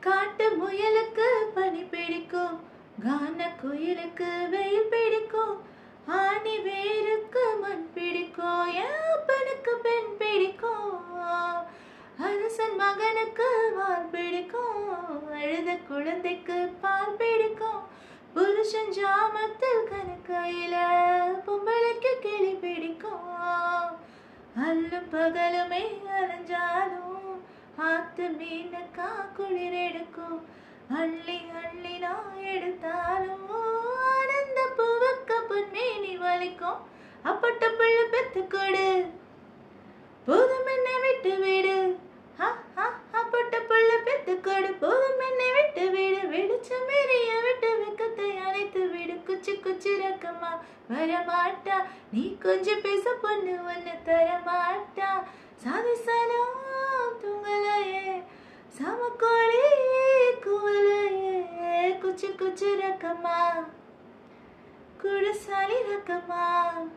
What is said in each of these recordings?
காட்டு முயலுக்கு பனி பிடிக்கும் கான குயிலுக்கு வெயில் பிடிக்கும் ஆணி வேருக்கு மண் பிடிக்கும் என் அப்பனுக்கு பெண் பிடிக்கும் அரசன் மகனுக்கு வால் பிடிக்கும் அழுத குழந்தைக்கு பால் பிடிக்கும் புருஷன் ஜாமத்தில் கணக்கையில பொம்பளைக்கு கிளி பிடிக்கும் அல்லும் பகலுமே அலைஞ்சாலும் ஆத்து மீனுக்கா குளிர் எடுக்கும் அள்ளி அள்ளி நான் எடுத்தாலும் ஆனந்த பூவுக்கு பொன்மேனி வலிக்கும் அப்பட்ட பிள்ளை பெத்து கொடு போதும் என்னை விட்டு விடு ஹா, ஹா, அப்பட்ட பிள்ளை பெத்து கொடு போதும் என்னை விட்டு விடு வெடிச்சம் எரிய விட்டு வெக்கத்தை அணைத்து விடு குச்சி குச்சி ரக்கமா வரமாட்டா நீ கொஞ்சம் பேச பொண்ணு ஒன்னு தர மாட்டா சாதிசனோ தூங்கலையே சமக்கோழி குவலையே குச்சி குச்சி ரக்கமா குடசாலி ரக்கமா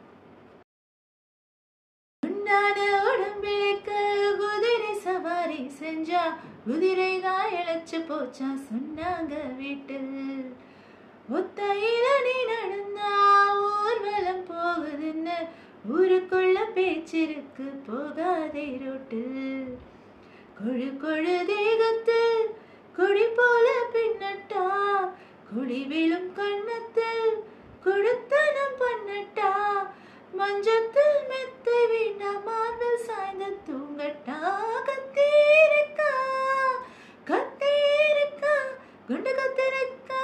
உண்டான உடம்பிழைக்க குதிரை சவாரி செஞ்சா குதிரை தான் இழைச்சு போச்சா சொன்னாங்க வீட்டில் ஒத்தையில நீ நடந்தா ஊர்வலம் போகுதுன்னு ஊருக்குள்ள பேச்சிருக்கு போகாதே ரோட்டில் கொழு கொழு தேகத்து கொடி போல பின்னட்டா கொடி விழும் கண்ணத்தில் கொடுத்தனம் பண்ணட்டா மஞ்சத்தில் மெத்தை வீணா மார்பில் சாய்ந்து தூங்கட்டா கத்தீருக்கா கத்தீருக்கா குண்டு கத்திருக்கா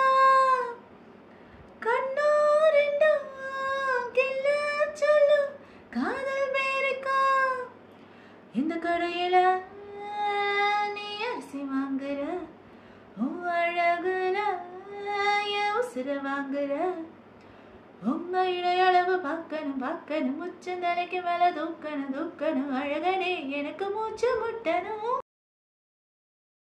கண்ணூரெண்டும் கில்ல சொல்லும் காதல் மேருக்கா இந்த கடையில நீ அரிசி வாங்குற உன் அழகுல என் உசுர வாங்குற உண்மையில அளவு பார்க்கணும் பார்க்கணும் உச்சந்தலைக்கு மேல தூக்கணும் தூக்கணும் அழகனே எனக்கு மூச்சு முட்டணும்